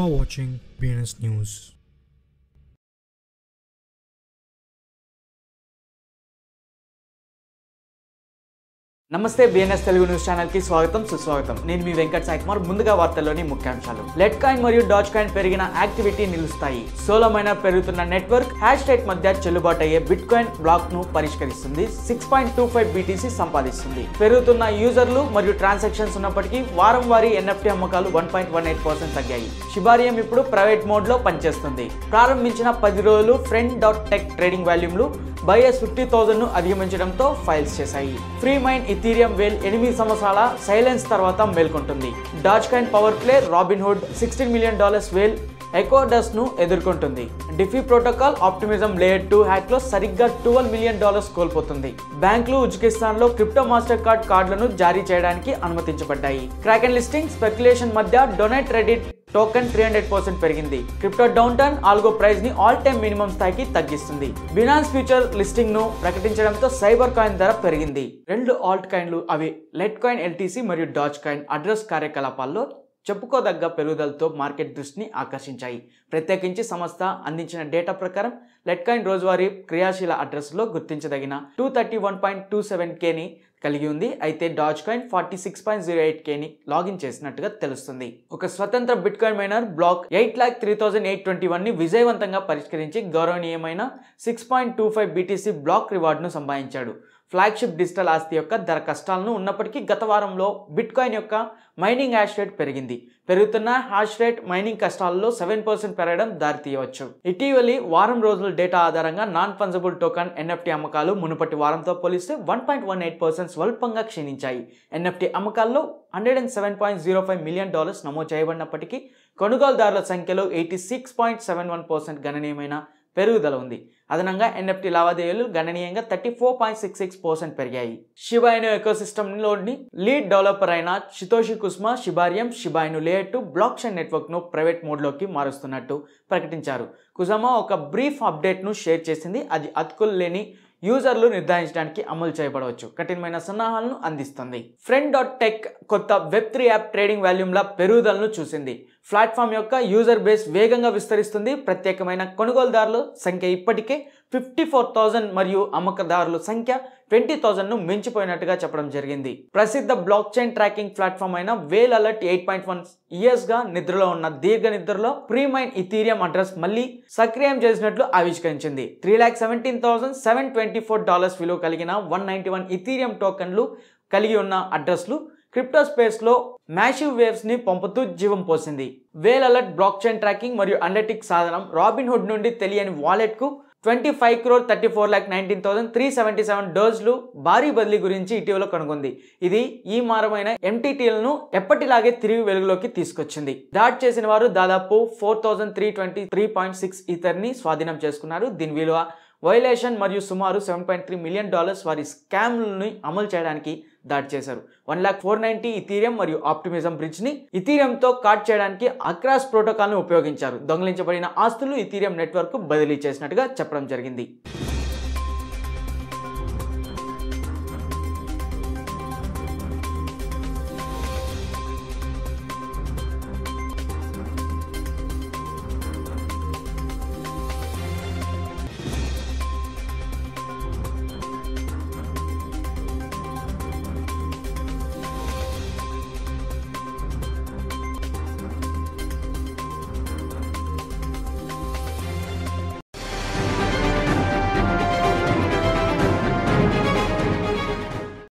are watching BNS News. నమస్తే BNS Telugu news channel కి స్వాగతం సుస్వాగతం నేను మీ వెంకట్ సాయి కుమార్ ముందుగా వార్తల్లోని ముఖ్యాంశాలు లెట్ కాయిన్ మరియు డాచ్ కాయిన్ పెరిగిన యాక్టివిటీ నిలుస్తాయి సోలమైన పెరుగుతున్న నెట్వర్క్ హ్యాష్ రేట్ మధ్య చెల్లుబాటు అయ్యే బిట్ కాయిన్ బ్లాక్ ను పరిష్కరిస్తుంది six point two five BTC సంపాదిస్తుంది పెరుగుతున్న యూజర్లు మరియు ట్రాన్సాక్షన్స్ ఉన్నప్పటికీ వారం వారీ ఎన్ఎఫ్టీ అమ్మకాలు one point one eight percent తగ్గాయి శిబారియం ఇప్పుడు ప్రైవేట్ మోడ్ లో పనిచేస్తుంది ప్రారంభించిన పది రోజులు ఫ్రెండ్ డాట్ టెక్ ట్రేడింగ్ వాల్యూమ్లు బైఎస్ ఫిఫ్టీ థౌసండ్ ను అధిగమించడంతో ఫైల్స్ చేశాయి ఫ్రీ మైండ్ ఇథీరియం వేల్ ఎనిమిది సంవత్సరాల సైలెన్స్ తర్వాత మేల్కొంటుంది dogecoin power play Robinhood sixteen million dollars whale exodus ను ఎదుర్కొంటుంది DeFi protocol Optimism layer two hack లో సరిగ్గా ట్వెల్వ్ మిలియన్ డాలర్స్ కోల్పోతుంది బ్యాంకులు ఉజ్బెకిస్తాన్ లో క్రిప్టో మాస్టర్ కార్డ్ కార్డులను జారీ చేయడానికి అనుమతించబడ్డాయి క్రాకెన్ లిస్టింగ్ స్పెక్యులేషన్ మధ్య donate Reddit token three hundred percent పెరిగింది crypto downturn Algo price ని ఆల్ టైమ్ మినిమం స్థాయికి తగ్గిస్తుంది బినాన్స్ ఫ్యూచర్ లిస్టింగ్ ను ప్రకటించడంతో సైబర్ కాయిన్ ధర పెరిగింది రెండు ఆల్ట్ కాయిన్లు అవి లెట్ కాయిన్ ఎల్టీసీ మరియు డాచ్ కాయిన్ అడ్రస్ కార్యకలాపాల్లో చెప్పుకోదగ్గ పెరుగుదలతో మార్కెట్ దృష్టిని ఆకర్షించాయి ప్రత్యేకించి సంస్థ అందించిన డేటా ప్రకారం లెట్కాయిన్ రోజువారీ క్రియాశీల అడ్రస్లో గుర్తించదగిన two thirty one point two seven కేని కలిగి ఉంది అయితే dogecoin forty six point zero eight కేని లాగిన్ చేసినట్టుగా తెలుస్తుంది ఒక స్వతంత్ర bitcoin miner block eight lakh three thousand eight twenty వన్ని విజయవంతంగా పరిష్కరించి గౌరవనీయమైన six point two five BTC block రివార్డును సంపాదించాడు ఫ్లాగ్షిప్ డిజిటల్ ఆస్తి యొక్క ధర కష్టాలను ఉన్నప్పటికీ గత వారంలో బిట్ కాయిన్ యొక్క మైనింగ్ హ్యాష్ రేట్ పెరిగింది పెరుగుతున్న హ్యాష్ రేట్ మైనింగ్ కష్టాలలో సెవెన్ పర్సెంట్ పెరగడం దారితీయవచ్చు ఇటీవలి వారం రోజుల డేటా ఆధారంగా నాన్ ఫంజబుల్ టోకన్ ఎన్ఎఫ్టీ అమ్మకాలు మునుపటి వారంతో పోలిస్తే one point one eight percent స్వల్పంగా క్షీణించాయి ఎన్ఎఫ్టీ అమ్మకాల్లో hundred and seven point zero five million dollars నమోదు చేయబడినప్పటికీ కొనుగోలుదారుల సంఖ్యలో eighty six point seven one percent గణనీయమైన పెరుగుదల ఉంది అదనంగా ఎన్ఎఫ్టీ లావాదేవీలు గణనీయంగా thirty four point six six percent పెరిగాయి షిబాయిను ఎకోసిస్టమ్లోని లీడ్ డెవలపర్ అయిన Shytoshi Kusama Shibarium Shiba Inu layer blockchain నెట్వర్క్ను ప్రైవేట్ మోడ్లోకి మారుస్తున్నట్టు ప్రకటించారు కుజమా ఒక బ్రీఫ్ అప్డేట్ను షేర్ చేసింది అది అతుకులు లేని యూజర్లు నిర్ధారించడానికి అమలు చేయబడవచ్చు కఠినమైన సన్నాహాలను అందిస్తుంది ఫ్రెండ్ డాట్ టెక్ కొత్త వెబ్ త్రీ యాప్ ట్రేడింగ్ వాల్యూమ్ల పెరుగుదలను చూసింది ప్లాట్ఫామ్ యొక్క యూజర్ బేస్ వేగంగా విస్తరిస్తుంది ప్రత్యేకమైన కొనుగోలుదారుల సంఖ్య ఇప్పటికే ఫిఫ్టీ ఫోర్ థౌజండ్ మరియు అమ్మకదారుల సంఖ్య ట్వంటీ థౌజండ్ను మించిపోయినట్టుగా చెప్పడం జరిగింది ప్రసిద్ధ బ్లాక్ చైన్ ట్రాకింగ్ ప్లాట్ఫామ్ అయిన whale alert eight point one ఇయర్స్గా నిద్రలో ఉన్న దీర్ఘ నిద్రలో ప్రీమైన్ ఇథీరియం అడ్రస్ మళ్ళీ సక్రియం చేసినట్లు ఆవిష్కరించింది three lakh seventeen thousand seven twenty four dollars విలువ కలిగిన వన్ నైంటీ వన్ ఇథీరియం టోకన్లు కలిగి ఉన్న అడ్రస్లు క్రిప్టో స్పేస్లో మ్యాసివ్ వేవ్స్ని పంపుతూ జీవం పోసింది whale alert blockchain tracking మరియు అండర్టిక్ సాధనం రాబిన్ హుడ్ నుండి తెలియని వాలెట్కు twenty five crore thirty four lakh nineteen thousand three seventy seven డోజ్లు భారీ బదిలీ గురించి ఇటీవల కనుగొంది ఇది ఈ మారమైన ఎంటీటీలను ఎప్పటిలాగే తిరిగి వెలుగులోకి తీసుకొచ్చింది దాడి చేసిన వారు దాదాపు four thousand three twenty three point six ఇతర్ని స్వాధీనం చేసుకున్నారు దీని విలువ వైలేషన్ మరియు సుమారు seven point three million dollars వారి స్కామ్లను అమలు చేయడానికి దాడి చేశారు one lakh four ninety Ethereum మరియు ఆప్టిమిజం బ్రిడ్జ్ని ఇథీరియంతో కాట్ చేయడానికి అక్రాస్ ప్రోటోకాల్ను ఉపయోగించారు దొంగిలించబడిన ఆస్తులు ఇథీరియం నెట్వర్క్ బదిలీ చేసినట్టుగా చెప్పడం జరిగింది